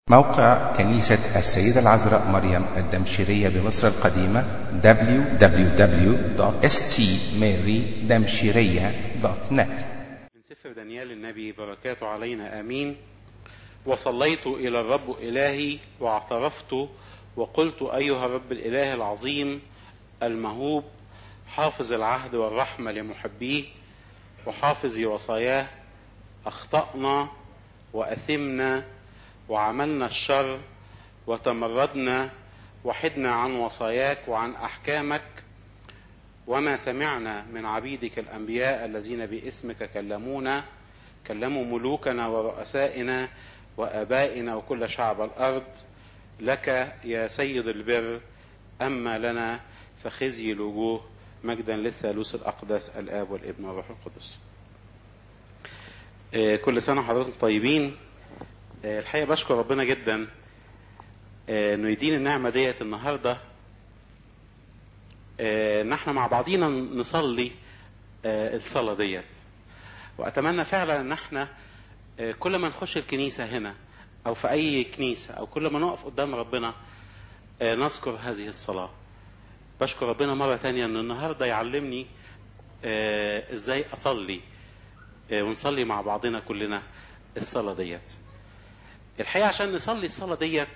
موقع كنيسة السيدة العذراء مريم الدمشقية بمصر القديمة www.stmarydamshiriya.net من سفر دانيال النبي بركاته علينا امين وصليت الى الرب الهي واعترفت وقلت ايها الرب الاله العظيم المهوب حافظ العهد والرحمه لمحبيه وحافظ وصاياه اخطانا واثمنا وعملنا الشر وتمردنا وحدنا عن وصاياك وعن احكامك وما سمعنا من عبيدك الانبياء الذين باسمك كلمونا كلموا ملوكنا ورؤسائنا وابائنا وكل شعب الارض لك يا سيد البر اما لنا فخزي الوجوه مجدا للثالوث الاقدس الاب والابن والروح القدس. آه، كل سنه وحضراتكم طيبين. آه، الحقيقه بشكر ربنا جدا آه، انه يديني النعمه ديت النهارده آه، ان احنا مع بعضينا نصلي آه، الصلاه ديت واتمنى فعلا ان احنا آه، كل ما نخش الكنيسه هنا او في اي كنيسه او كل ما نقف قدام ربنا آه، نذكر هذه الصلاه بشكر ربنا مره تانية ان النهارده يعلمني آه، ازاي اصلي آه، ونصلي مع بعضنا كلنا الصلاه ديت الحقيقه عشان نصلي الصلاه ديت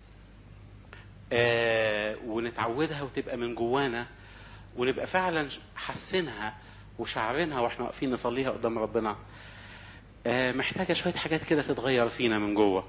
آه، ونتعودها وتبقى من جوانا ونبقى فعلا حاسينها وشعرينها واحنا واقفين نصليها قدام ربنا آه، محتاجه شويه حاجات كده تتغير فينا من جوه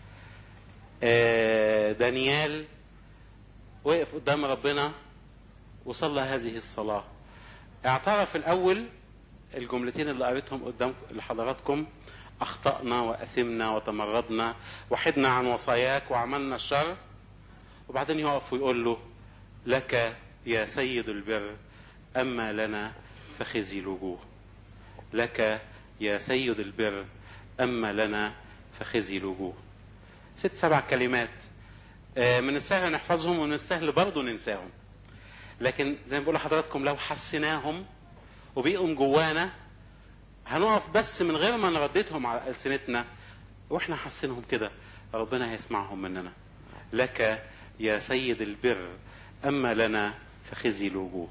آه، دانيال وقف قدام ربنا وصلى هذه الصلاه اعترف الاول الجملتين اللي قريتهم قدام لحضراتكم اخطانا واثمنا وتمردنا وحدنا عن وصاياك وعملنا الشر وبعدين يقف ويقول له لك يا سيد البر اما لنا فخزي الوجوه لك يا سيد البر اما لنا فخزي الوجوه ست سبع كلمات آه، من السهل نحفظهم ومن السهل برضه ننساهم لكن زي ما بقول لحضراتكم لو حسيناهم وبقوا جوانا هنقف بس من غير ما نرددهم على ألسنتنا واحنا حاسينهم كده ربنا هيسمعهم مننا لك يا سيد البر أما لنا فخزي الوجوه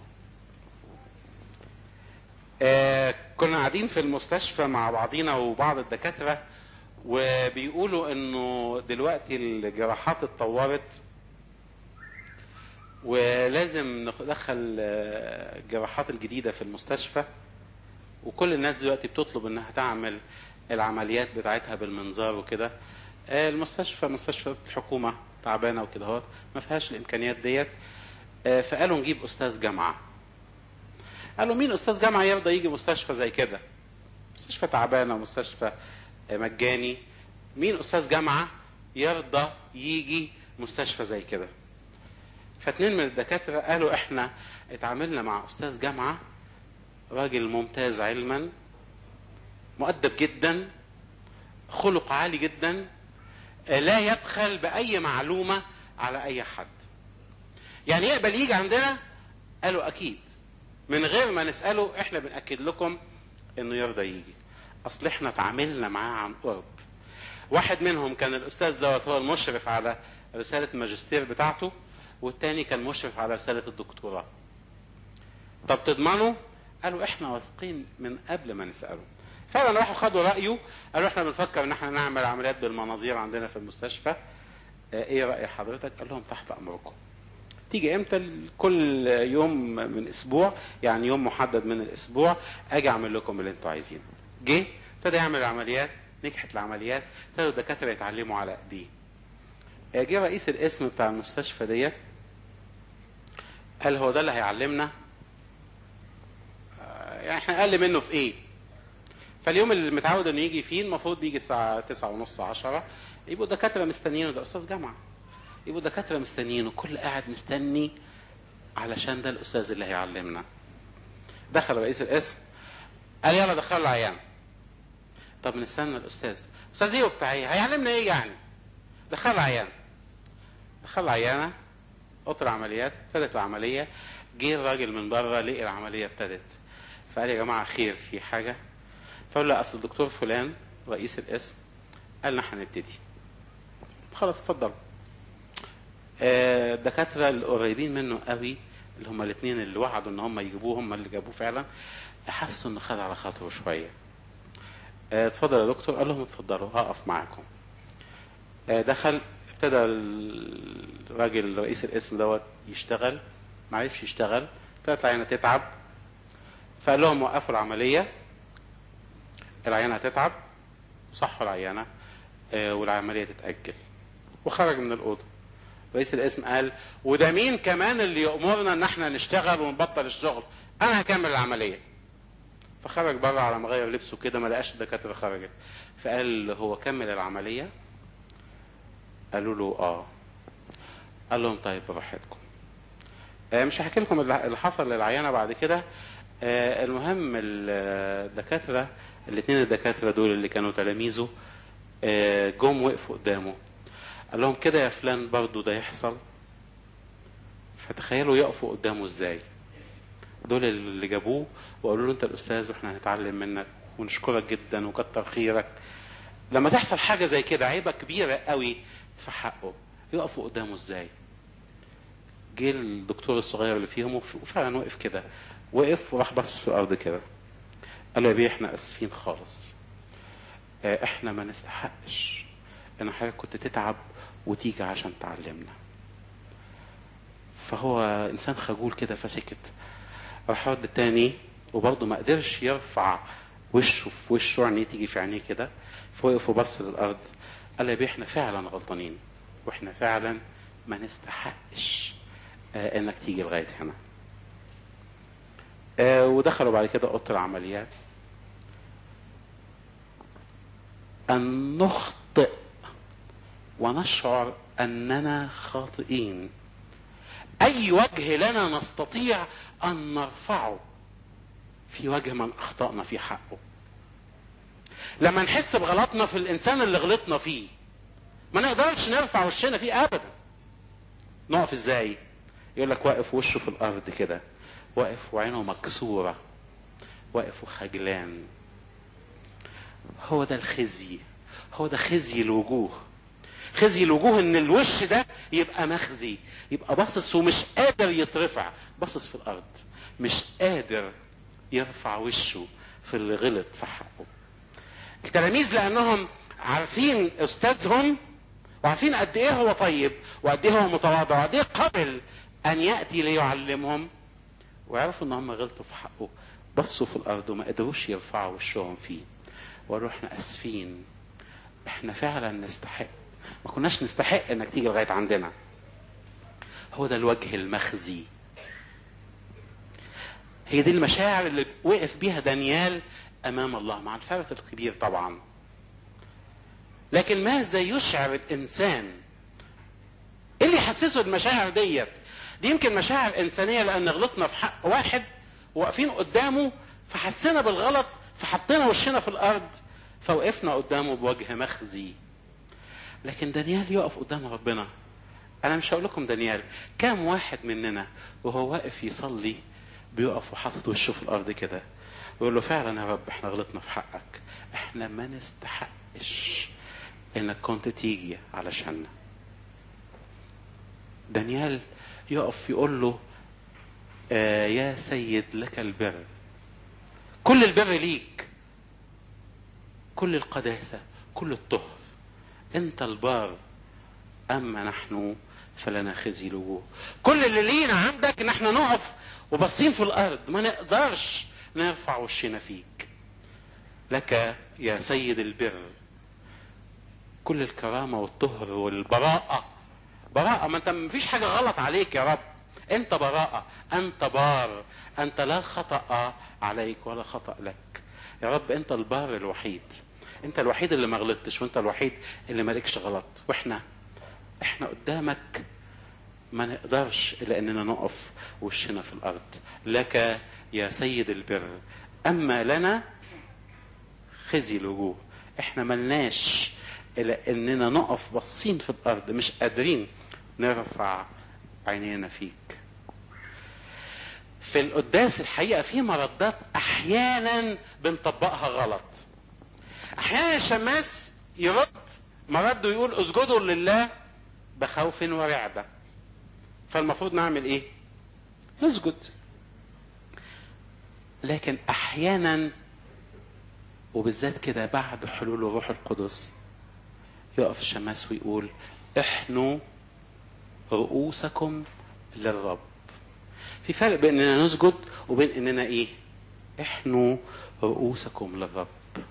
آه كنا قاعدين في المستشفى مع بعضينا وبعض الدكاترة وبيقولوا انه دلوقتي الجراحات اتطورت ولازم ندخل آه، الجراحات الجديدة في المستشفى وكل الناس دلوقتي بتطلب انها تعمل العمليات بتاعتها بالمنظار وكده آه، المستشفى مستشفى الحكومه تعبانه وكده اهوت ما فيهاش الامكانيات ديت آه، فقالوا نجيب استاذ جامعه قالوا مين استاذ جامعه يرضى يجي مستشفى زي كده مستشفى تعبانه ومستشفى آه، مجاني مين استاذ جامعه يرضى يجي مستشفى زي كده فاتنين من الدكاتره قالوا احنا اتعاملنا مع استاذ جامعه راجل ممتاز علما مؤدب جدا خلق عالي جدا آه، لا يبخل بأي معلومة على أي حد يعني يقبل يجي عندنا قالوا أكيد من غير ما نسأله احنا بنأكد لكم انه يرضى يجي اصل احنا اتعاملنا معاه عن قرب واحد منهم كان الاستاذ دوت هو المشرف على رسالة الماجستير بتاعته والتاني كان مشرف على رسالة الدكتوراه طب تضمنوا قالوا احنا واثقين من قبل ما نساله فعلا راحوا خدوا رايه قالوا احنا بنفكر ان احنا نعمل عمليات بالمناظير عندنا في المستشفى اه، ايه راي حضرتك قال لهم تحت امركم تيجي امتى كل يوم من اسبوع يعني يوم محدد من الاسبوع اجي اعمل لكم اللي انتوا عايزينه جه ابتدى يعمل عمليات نجحت العمليات ابتدوا الدكاتره يتعلموا على ايديه اه، جه رئيس القسم بتاع المستشفى ديت قال هو ده اللي هيعلمنا يعني احنا اقل منه في ايه فاليوم اللي متعود انه يجي فيه المفروض بيجي الساعه 9 ونص 10 يبقوا دكاتره مستنيينه ده استاذ جامعه يبقوا دكاتره مستنيينه كل قاعد مستني علشان ده الاستاذ اللي هيعلمنا دخل رئيس القسم قال يلا دخلوا العيان طب نستنى الاستاذ استاذ ايه وبتاع ايه هيعلمنا ايه يعني دخلوا العيان دخلوا العيانه اوضه العمليات ابتدت العمليه جه الراجل من بره لقي العمليه ابتدت فقال يا جماعه خير في حاجه فقال له اصل الدكتور فلان رئيس القسم قال لنا هنبتدي خلاص اتفضلوا آه، الدكاتره القريبين منه قوي اللي هم الاثنين اللي وعدوا ان هم يجيبوه هم اللي جابوه فعلا حسوا انه خد على خاطره شويه آه، اتفضل يا دكتور قال لهم اتفضلوا هقف معاكم آه، دخل ابتدى الراجل رئيس القسم دوت يشتغل ما عرفش يشتغل ابتدت العينه تتعب فقال لهم وقفوا العمليه العينه هتتعب صحوا العينه آه، والعمليه تتاجل وخرج من الاوضه رئيس القسم قال وده مين كمان اللي يامرنا ان احنا نشتغل ونبطل الشغل انا هكمل العمليه فخرج بره على ما غير لبسه كده ما لقاش الدكاتره خرجت فقال هو كمل العمليه قالوا له اه قال لهم طيب براحتكم آه، مش هحكي لكم اللي اللي حصل للعيانه بعد كده آه، المهم الدكاتره الاثنين الدكاتره دول اللي كانوا تلاميذه آه، جم وقفوا قدامه قال لهم كده يا فلان برضو ده يحصل فتخيلوا يقفوا قدامه ازاي دول اللي جابوه وقالوا له انت الاستاذ واحنا هنتعلم منك ونشكرك جدا وكتر خيرك لما تحصل حاجه زي كده عيبه كبيره قوي في حقه يقفوا قدامه ازاي جه الدكتور الصغير اللي فيهم وف- وفعلا وقف كده وقف وراح بص في الارض كده قال له يا بيه احنا اسفين خالص آه، احنا ما نستحقش ان حضرتك كنت تتعب وتيجي عشان تعلمنا فهو انسان خجول كده فسكت راح رد تاني وبرضه ما قدرش يرفع وشه في وشه عينيه تيجي في عينيه كده فوقف وبص للارض قال يا بيه احنا فعلا غلطانين واحنا فعلا ما نستحقش آه انك تيجي لغايه هنا آه ودخلوا بعد كده اوضه العمليات ان نخطئ ونشعر اننا خاطئين اي وجه لنا نستطيع ان نرفعه في وجه من اخطانا في حقه لما نحس بغلطنا في الانسان اللي غلطنا فيه ما نقدرش نرفع وشنا فيه ابدا نقف ازاي يقول لك واقف وشه في الارض كده واقف وعينه مكسوره واقف وخجلان هو ده الخزي هو ده خزي الوجوه خزي الوجوه ان الوش ده يبقى مخزي يبقى باصص ومش قادر يترفع باصص في الارض مش قادر يرفع وشه في اللي غلط في حقه التلاميذ لانهم عارفين استاذهم وعارفين قد ايه هو طيب وقد ايه هو متواضع وقد ايه قبل ان ياتي ليعلمهم وعرفوا ان هم غلطوا في حقه بصوا في الارض وما قدروش يرفعوا وشهم فيه وقالوا احنا اسفين احنا فعلا نستحق ما كناش نستحق انك تيجي لغايه عندنا هو ده الوجه المخزي هي دي المشاعر اللي وقف بيها دانيال امام الله مع الفرق الكبير طبعا لكن ماذا يشعر الانسان ايه اللي يحسسه المشاعر ديت دي يمكن مشاعر انسانيه لان غلطنا في حق واحد واقفين قدامه فحسينا بالغلط فحطينا وشنا في الارض فوقفنا قدامه بوجه مخزي لكن دانيال يقف قدام ربنا انا مش هقول لكم دانيال كام واحد مننا وهو واقف يصلي بيقف وحاطط وشه في الارض كده ويقول له فعلا يا رب احنا غلطنا في حقك احنا ما نستحقش انك كنت تيجي علشاننا دانيال يقف يقول له آه يا سيد لك البر كل البر ليك كل القداسة كل الطهر انت البار اما نحن فلنا خزي الوجوه كل اللي لينا عندك ان احنا نقف وبصين في الارض ما نقدرش نرفع وشنا فيك لك يا سيد البر كل الكرامة والطهر والبراءة براءة ما انت مفيش حاجة غلط عليك يا رب انت براءة انت بار انت لا خطأ عليك ولا خطأ لك يا رب انت البار الوحيد انت الوحيد اللي ما غلطتش وانت الوحيد اللي مالكش غلط واحنا احنا قدامك ما نقدرش الا اننا نقف وشنا في الارض لك يا سيد البر اما لنا خزي الوجوه احنا ملناش الا اننا نقف باصين في الارض مش قادرين نرفع عينينا فيك في القداس الحقيقه في مردات احيانا بنطبقها غلط احيانا الشماس يرد مرده يقول اسجدوا لله بخوف ورعبه فالمفروض نعمل ايه نسجد لكن احيانا وبالذات كده بعد حلول الروح القدس يقف الشماس ويقول احنوا رؤوسكم للرب في فرق بين اننا نسجد وبين اننا ايه احنوا رؤوسكم للرب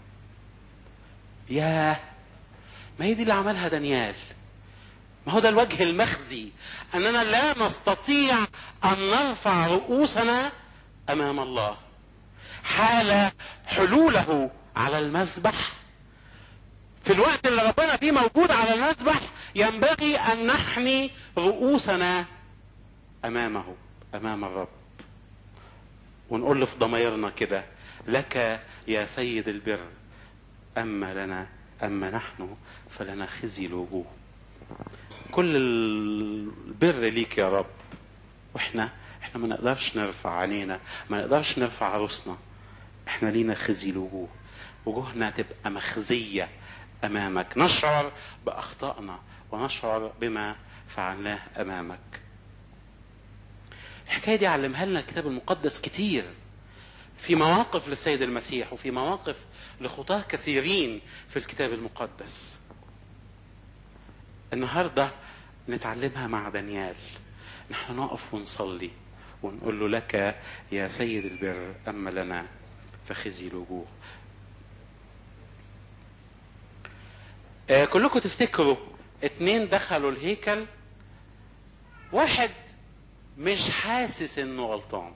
ياه ما هي دي اللي عملها دانيال ما هو ده الوجه المخزي اننا لا نستطيع ان نرفع رؤوسنا امام الله حال حلوله على المذبح في الوقت اللي ربنا فيه موجود على المذبح ينبغي ان نحني رؤوسنا امامه امام الرب ونقول له في ضميرنا كده لك يا سيد البر اما لنا اما نحن فلنا خزي الوجوه كل البر ليك يا رب واحنا احنا ما نقدرش نرفع عينينا ما نقدرش نرفع راسنا احنا لينا خزي الوجوه وجوهنا تبقى مخزيه امامك نشعر باخطائنا ونشعر بما فعلناه امامك الحكايه دي علمها لنا الكتاب المقدس كتير في مواقف للسيد المسيح وفي مواقف لخطاه كثيرين في الكتاب المقدس النهارده نتعلمها مع دانيال نحن نقف ونصلي ونقول له لك يا سيد البر اما لنا فخزي الوجوه آه كلكم تفتكروا اتنين دخلوا الهيكل واحد مش حاسس انه غلطان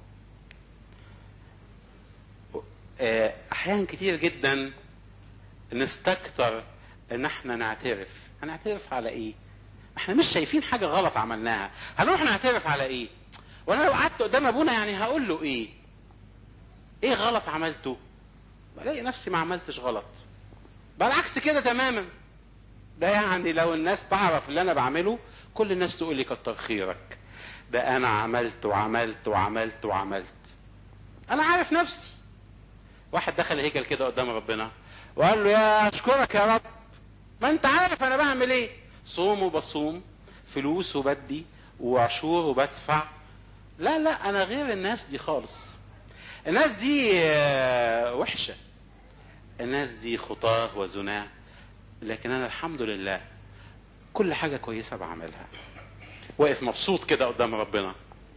آه احيانا كتير جدا نستكتر ان احنا نعترف هنعترف على ايه احنا مش شايفين حاجه غلط عملناها هنروح نعترف على ايه وانا لو قعدت قدام ابونا يعني هقول له ايه ايه غلط عملته بلاقي نفسي ما عملتش غلط بالعكس كده تماما ده يعني لو الناس تعرف اللي انا بعمله كل الناس تقول لي كتر خيرك ده انا عملت وعملت وعملت وعملت انا عارف نفسي واحد دخل الهيكل كده قدام ربنا وقال له يا اشكرك يا رب ما انت عارف انا بعمل ايه صوم وبصوم فلوس وبدي وعشور وبدفع لا لا انا غير الناس دي خالص الناس دي وحشه الناس دي خطاه وزناه لكن انا الحمد لله كل حاجه كويسه بعملها واقف مبسوط كده قدام ربنا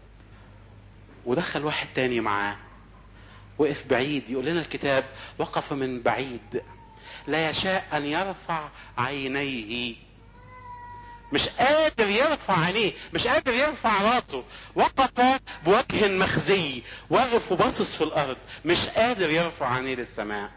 ودخل واحد تاني معاه وقف بعيد يقول لنا الكتاب وقف من بعيد لا يشاء ان يرفع عينيه مش قادر يرفع عينيه مش قادر يرفع راسه وقف بوجه مخزي واقف وباصص في الارض مش قادر يرفع عينيه للسماء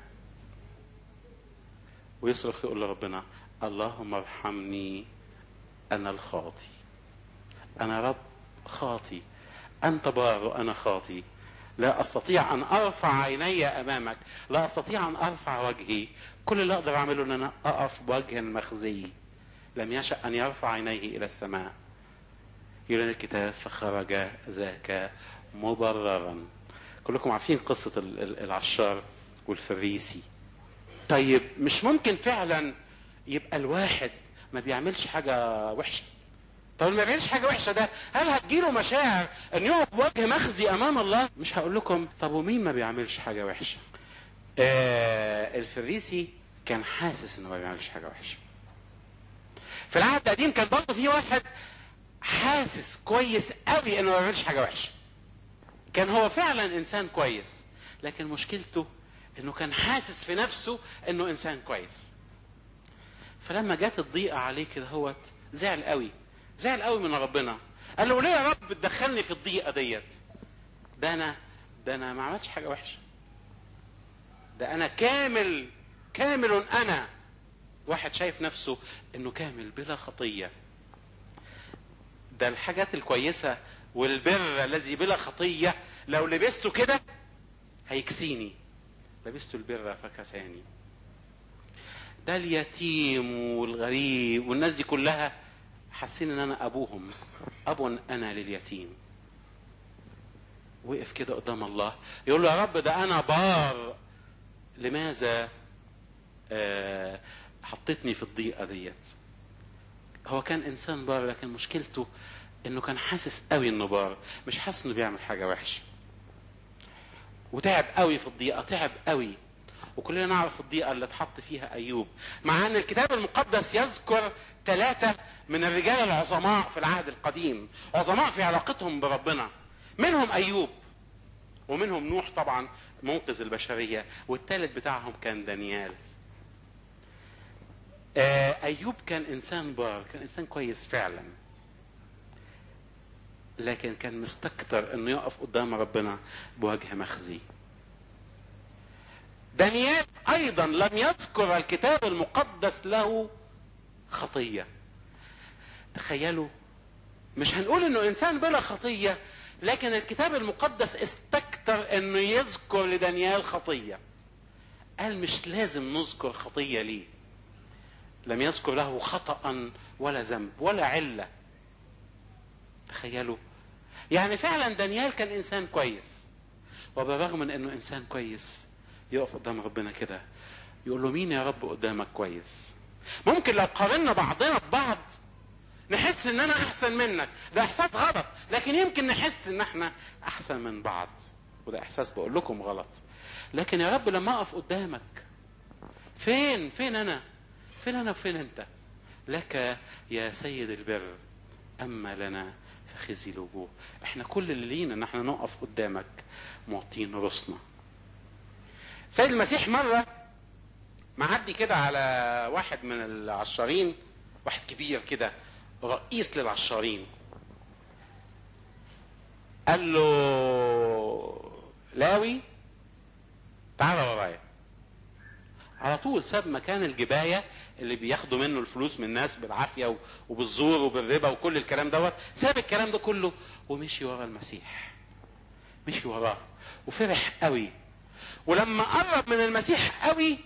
ويصرخ يقول لربنا اللهم ارحمني انا الخاطي انا رب خاطي انت بار وانا خاطي لا استطيع ان ارفع عيني امامك لا استطيع ان ارفع وجهي كل اللي اقدر اعمله ان انا اقف بوجه مخزي لم يشأ ان يرفع عينيه الى السماء يقول الكتاب فخرج ذاك مبررا كلكم عارفين قصة العشار والفريسي طيب مش ممكن فعلا يبقى الواحد ما بيعملش حاجة وحشة طب اللي ما بيعملش حاجة وحشة ده هل هتجيله مشاعر ان يقف بوجه مخزي امام الله مش هقول لكم طب ومين ما بيعملش حاجة وحشة آه الفريسي كان حاسس انه ما بيعملش حاجة وحشة في العهد القديم كان برضه في واحد حاسس كويس قوي انه ما بيعملش حاجة وحشة كان هو فعلا انسان كويس لكن مشكلته انه كان حاسس في نفسه انه انسان كويس فلما جت الضيقه عليه كده هوت زعل قوي زعل قوي من ربنا قال له ليه يا رب تدخلني في الضيقه ديت ده انا ده انا ما عملتش حاجه وحشه ده انا كامل كامل انا واحد شايف نفسه انه كامل بلا خطيه ده الحاجات الكويسه والبر الذي بلا خطيه لو لبسته كده هيكسيني لبست البر فكساني ده اليتيم والغريب والناس دي كلها حاسين ان انا ابوهم اب انا لليتيم وقف كده قدام الله يقول له يا رب ده انا بار لماذا آه حطتني في الضيقه ديت هو كان انسان بار لكن مشكلته انه كان حاسس قوي انه بار مش حاسس انه بيعمل حاجه وحشه وتعب قوي في الضيقه تعب قوي وكلنا نعرف الضيقه اللي اتحط فيها ايوب مع ان الكتاب المقدس يذكر ثلاثه من الرجال العظماء في العهد القديم عظماء في علاقتهم بربنا منهم ايوب ومنهم نوح طبعا منقذ البشريه والثالث بتاعهم كان دانيال آه ايوب كان انسان بار كان انسان كويس فعلا لكن كان مستكتر انه يقف قدام ربنا بوجه مخزي دانيال ايضا لم يذكر الكتاب المقدس له خطيه تخيلوا مش هنقول انه انسان بلا خطيه لكن الكتاب المقدس استكتر انه يذكر لدانيال خطيه قال مش لازم نذكر خطيه ليه لم يذكر له خطا ولا ذنب ولا عله تخيلوا يعني فعلا دانيال كان انسان كويس وبالرغم من انه انسان كويس يقف قدام ربنا كده يقول له مين يا رب قدامك كويس ممكن لو قارنا بعضنا ببعض نحس ان انا احسن منك ده احساس غلط لكن يمكن نحس ان احنا احسن من بعض وده احساس بقول لكم غلط لكن يا رب لما اقف قدامك فين فين انا فين انا وفين انت لك يا سيد البر اما لنا فخزي الوجوه احنا كل اللي لينا ان احنا نقف قدامك معطين رسنا سيد المسيح مرة معدي كده على واحد من العشارين واحد كبير كده رئيس للعشارين قال له لاوي تعال ورايا على طول ساب مكان الجباية اللي بياخدوا منه الفلوس من الناس بالعافية وبالزور وبالربا وكل الكلام دوت ساب الكلام ده كله ومشي ورا المسيح مشي وراه وفرح قوي ولما قرب من المسيح قوي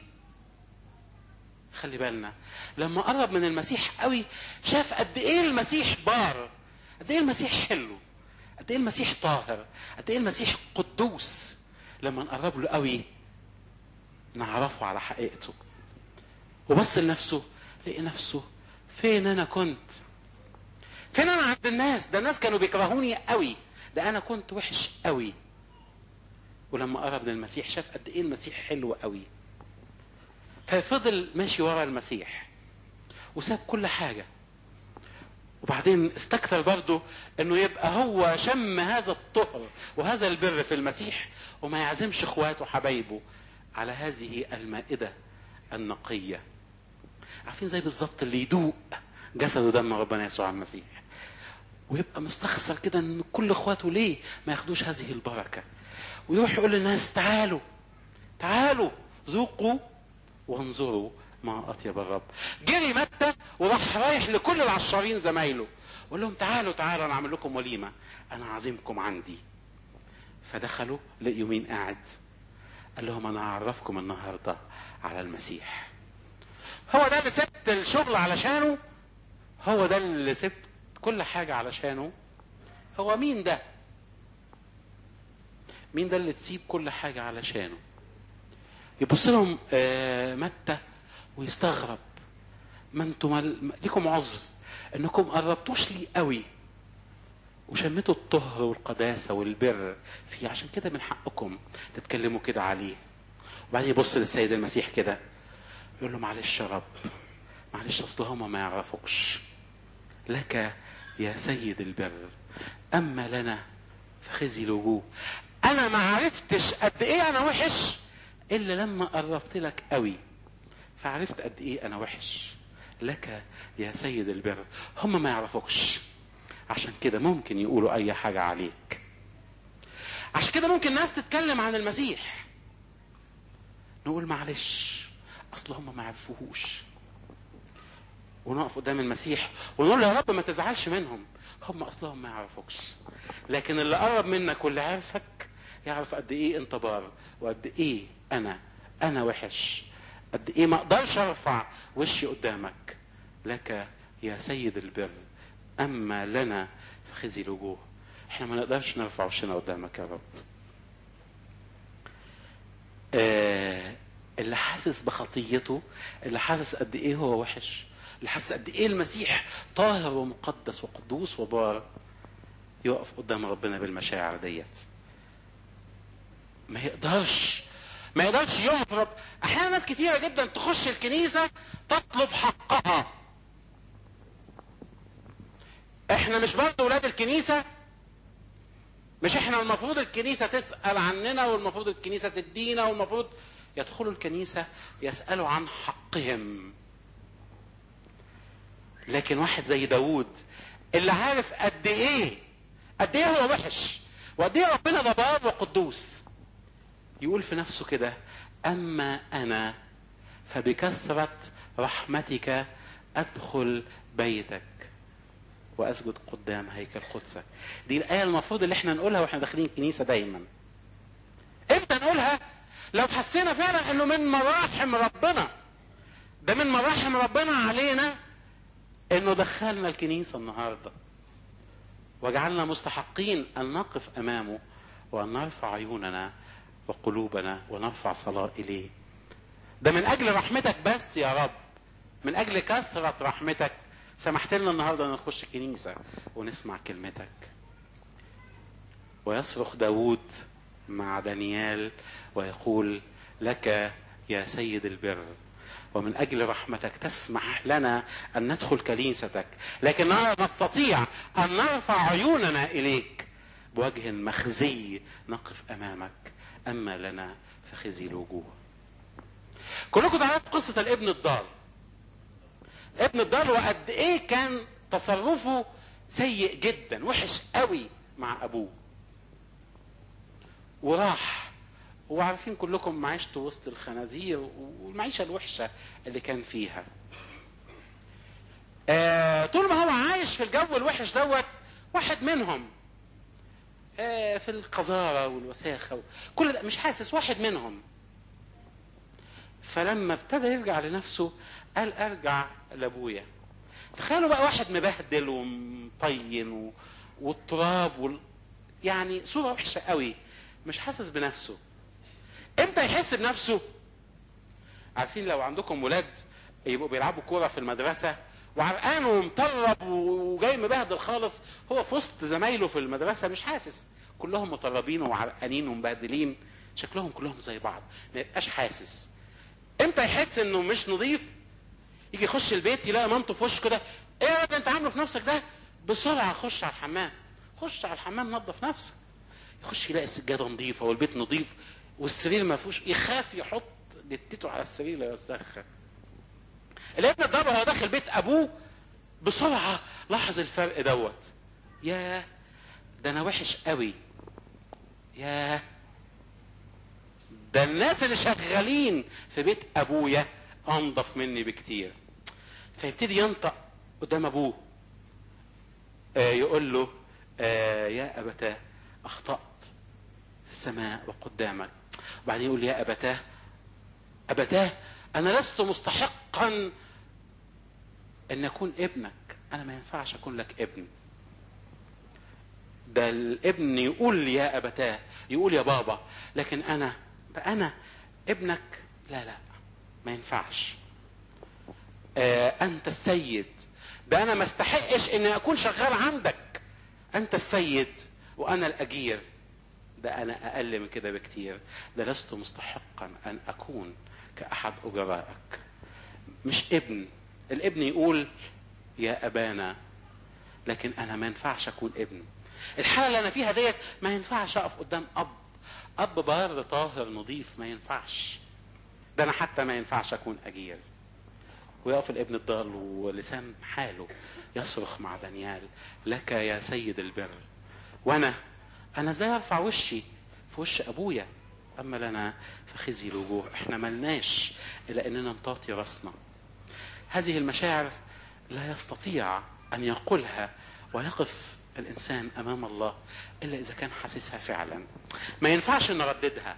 خلي بالنا لما قرب من المسيح قوي شاف قد ايه المسيح بار قد ايه المسيح حلو قد ايه المسيح طاهر قد ايه المسيح قدوس لما نقرب له قوي نعرفه على حقيقته وبص لنفسه لقي نفسه فين انا كنت فين انا عند الناس ده الناس كانوا بيكرهوني قوي ده انا كنت وحش قوي ولما قرب من المسيح شاف قد ايه المسيح حلو قوي ففضل ماشي ورا المسيح وساب كل حاجه وبعدين استكثر برضه انه يبقى هو شم هذا الطهر وهذا البر في المسيح وما يعزمش اخواته حبايبه على هذه المائده النقيه عارفين زي بالظبط اللي يدوق جسد ودم ربنا يسوع المسيح ويبقى مستخسر كده ان كل اخواته ليه ما ياخدوش هذه البركه ويروح يقول للناس تعالوا تعالوا ذوقوا وانظروا ما اطيب الرب جري متى وراح رايح لكل العشارين زمايله وقال لهم تعالوا تعالوا انا اعمل لكم وليمه انا عازمكم عندي فدخلوا لقيوا مين قاعد قال لهم انا هعرفكم النهارده على المسيح هو ده اللي سبت الشغل علشانه هو ده اللي سبت كل حاجه علشانه هو مين ده مين ده اللي تسيب كل حاجة علشانه يبص لهم آه متى ويستغرب ما انتم مل... ليكم عذر انكم قربتوش لي قوي وشمتوا الطهر والقداسة والبر فيه عشان كده من حقكم تتكلموا كده عليه وبعدين يبص للسيد المسيح كده يقول له معلش يا رب معلش اصل هما ما يعرفوكش لك يا سيد البر اما لنا فخزي الوجوه انا ما عرفتش قد ايه انا وحش الا لما قربت لك قوي فعرفت قد ايه انا وحش لك يا سيد البر هم ما يعرفوكش عشان كده ممكن يقولوا اي حاجة عليك عشان كده ممكن ناس تتكلم عن المسيح نقول معلش اصل هم ما عرفوهوش ونقف قدام المسيح ونقول يا رب ما تزعلش منهم هم اصلهم ما يعرفوكش لكن اللي قرب منك واللي عرفك يعرف قد ايه انت بار وقد ايه انا انا وحش قد ايه ما اقدرش ارفع وشي قدامك لك يا سيد البر اما لنا فخزي الوجوه احنا ما نقدرش نرفع وشنا قدامك يا رب آه اللي حاسس بخطيته اللي حاسس قد ايه هو وحش اللي حاسس قد ايه المسيح طاهر ومقدس وقدوس وبار يقف قدام ربنا بالمشاعر ديت ما يقدرش ما يقدرش يهرب احيانا ناس كتيره جدا تخش الكنيسه تطلب حقها احنا مش برضه ولاد الكنيسه مش احنا المفروض الكنيسه تسال عننا والمفروض الكنيسه تدينا والمفروض يدخلوا الكنيسه يسالوا عن حقهم لكن واحد زي داوود اللي عارف قد ايه قد ايه هو وحش وقد ايه ربنا ده بار وقدوس يقول في نفسه كده اما انا فبكثره رحمتك ادخل بيتك واسجد قدام هيكل قدسك دي الايه المفروض اللي احنا نقولها واحنا داخلين الكنيسه دايما امتى نقولها لو حسينا فعلا انه من مراحم ربنا ده من مراحم ربنا علينا انه دخلنا الكنيسه النهارده وجعلنا مستحقين ان نقف امامه وان نرفع عيوننا وقلوبنا ونرفع صلاه اليه ده من اجل رحمتك بس يا رب من اجل كثره رحمتك سمحت لنا النهارده ان نخش الكنيسه ونسمع كلمتك ويصرخ داوود مع دانيال ويقول لك يا سيد البر ومن اجل رحمتك تسمح لنا ان ندخل كنيستك لكننا نستطيع ان نرفع عيوننا اليك بوجه مخزي نقف امامك اما لنا فخزي الوجوه كلكم تعرفوا قصه الابن الضال ابن الضال وقد ايه كان تصرفه سيء جدا وحش قوي مع ابوه وراح وعارفين كلكم معيشته وسط الخنازير والمعيشه الوحشه اللي كان فيها آه طول ما هو عايش في الجو الوحش دوت واحد منهم آه في القذاره والوساخه كل ده مش حاسس واحد منهم فلما ابتدى يرجع لنفسه قال ارجع لابويا تخيلوا بقى واحد مبهدل ومطين و... والتراب وال... يعني صوره وحشه قوي مش حاسس بنفسه امتى يحس بنفسه عارفين لو عندكم ولاد يبقوا بيلعبوا كوره في المدرسه وعرقان ومطرب وجاي مبهدل خالص هو في وسط زمايله في المدرسه مش حاسس كلهم مطربين وعرقانين ومبهدلين شكلهم كلهم زي بعض ما يبقاش حاسس امتى يحس انه مش نظيف يجي يخش البيت يلاقي مامته في وشه كده ايه يا انت عامله في نفسك ده بسرعه خش على الحمام خش على الحمام نظف نفسك يخش يلاقي السجاده نظيفه والبيت نظيف والسرير ما فيهوش يخاف يحط جتته على السرير لا يوسخها الابن الضرب هو داخل بيت ابوه بسرعه لاحظ الفرق دوت يا ده انا وحش قوي يا ده الناس اللي شغالين في بيت ابويا انضف مني بكتير فيبتدي ينطق قدام ابوه آه يقول له آه يا ابتاه اخطات في السماء وقدامك وبعدين يقول يا ابتاه ابتاه انا لست مستحقا ان اكون ابنك انا ما ينفعش اكون لك ابن ده الابن يقول يا ابتاه يقول يا بابا لكن انا انا ابنك لا لا ما ينفعش آه انت السيد ده انا ما استحقش اني اكون شغال عندك انت السيد وانا الاجير ده انا اقل من كده بكتير ده لست مستحقا ان اكون كاحد اجرائك مش ابن الابن يقول يا ابانا لكن انا ما ينفعش اكون ابن الحاله اللي انا فيها ديت ما ينفعش اقف قدام اب اب بار طاهر نظيف ما ينفعش ده انا حتى ما ينفعش اكون اجير ويقف الابن الضال ولسان حاله يصرخ مع دانيال لك يا سيد البر وانا انا ازاي ارفع وشي في وش ابويا اما لنا فخزي الوجوه احنا ملناش الا اننا نطاطي راسنا هذه المشاعر لا يستطيع ان يقولها ويقف الانسان امام الله الا اذا كان حاسسها فعلا ما ينفعش نرددها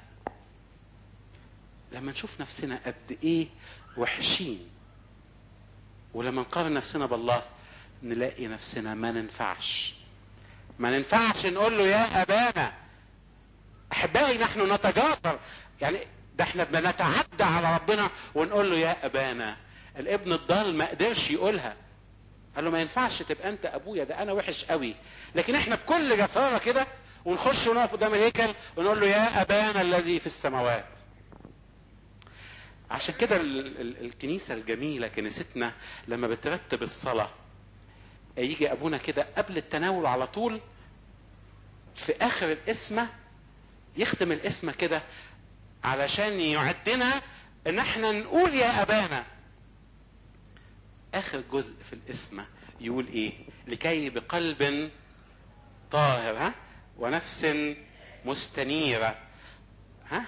لما نشوف نفسنا قد ايه وحشين ولما نقارن نفسنا بالله نلاقي نفسنا ما ننفعش ما ننفعش نقول له يا ابانا احبائي نحن نتجاثر يعني ده احنا بنتعدى على ربنا ونقول له يا ابانا الابن الضال ما قدرش يقولها قال له ما ينفعش تبقى انت ابويا ده انا وحش قوي لكن احنا بكل جساره كده ونخش ونقف قدام الهيكل ونقول له يا ابانا الذي في السماوات عشان كده ال- ال- الكنيسه الجميله كنيستنا لما بترتب الصلاه يجي ابونا كده قبل التناول على طول في اخر القسمه يختم القسمه كده علشان يعدنا ان احنا نقول يا ابانا اخر جزء في القسمه يقول ايه لكي بقلب طاهر ها ونفس مستنيره ها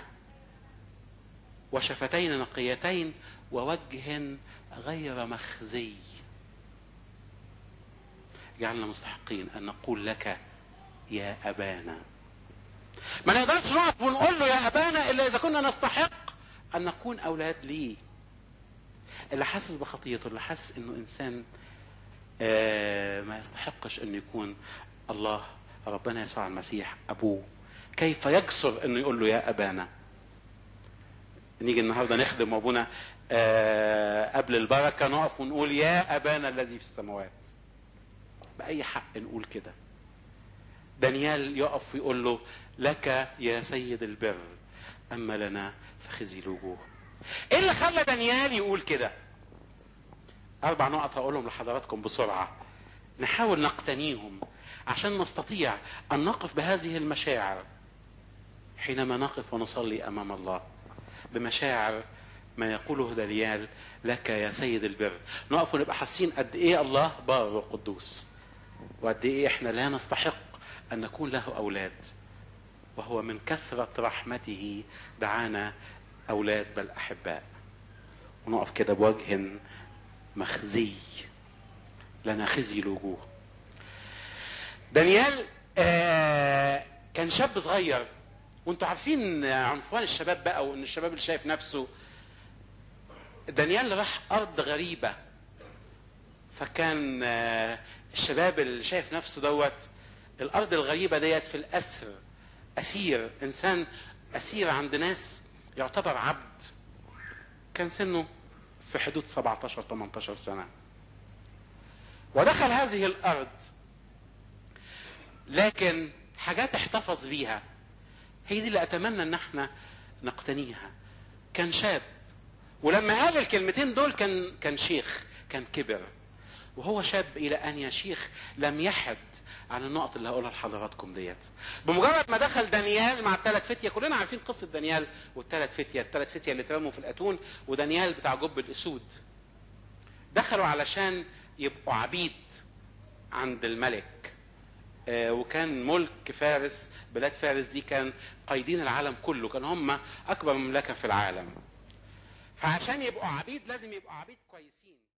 وشفتين نقيتين ووجه غير مخزي جعلنا مستحقين ان نقول لك يا ابانا ما نقدرش نقف ونقول له يا ابانا الا اذا كنا نستحق ان نكون اولاد ليه اللي حاسس بخطيته اللي حاسس انه انسان آه ما يستحقش انه يكون الله ربنا يسوع المسيح ابوه كيف يجسر انه يقول له يا ابانا نيجي النهارده نخدم ابونا آه قبل البركه نقف ونقول يا ابانا الذي في السماوات باي حق نقول كده دانيال يقف ويقول له لك يا سيد البر اما لنا فخزي الوجوه ايه اللي خلى دانيال يقول كده اربع نقط هقولهم لحضراتكم بسرعه نحاول نقتنيهم عشان نستطيع ان نقف بهذه المشاعر حينما نقف ونصلي امام الله بمشاعر ما يقوله دانيال لك يا سيد البر نقف ونبقى حاسين قد ايه الله بار وقدوس وقد ايه احنا لا نستحق ان نكون له اولاد وهو من كثرة رحمته دعانا اولاد بل احباء ونقف كده بوجه مخزي لنا خزي الوجوه دانيال آه كان شاب صغير وانتوا عارفين عنفوان الشباب بقى وان الشباب اللي شايف نفسه دانيال راح ارض غريبه فكان آه الشباب اللي شايف نفسه دوت الارض الغريبه ديت في الاسر اسير انسان اسير عند ناس يعتبر عبد كان سنه في حدود 17 18 سنه ودخل هذه الارض لكن حاجات احتفظ بيها هي دي اللي اتمنى ان احنا نقتنيها كان شاب ولما قال الكلمتين دول كان كان شيخ كان كبر وهو شاب الى ان يشيخ لم يحد عن النقط اللي هقولها لحضراتكم ديت بمجرد ما دخل دانيال مع الثلاث فتيه كلنا عارفين قصه دانيال والثلاث فتيه الثلاث فتيه اللي اترموا في الاتون ودانيال بتاع جب الاسود دخلوا علشان يبقوا عبيد عند الملك آه وكان ملك فارس بلاد فارس دي كان قايدين العالم كله كان هم اكبر مملكه في العالم فعشان يبقوا عبيد لازم يبقوا عبيد كويسين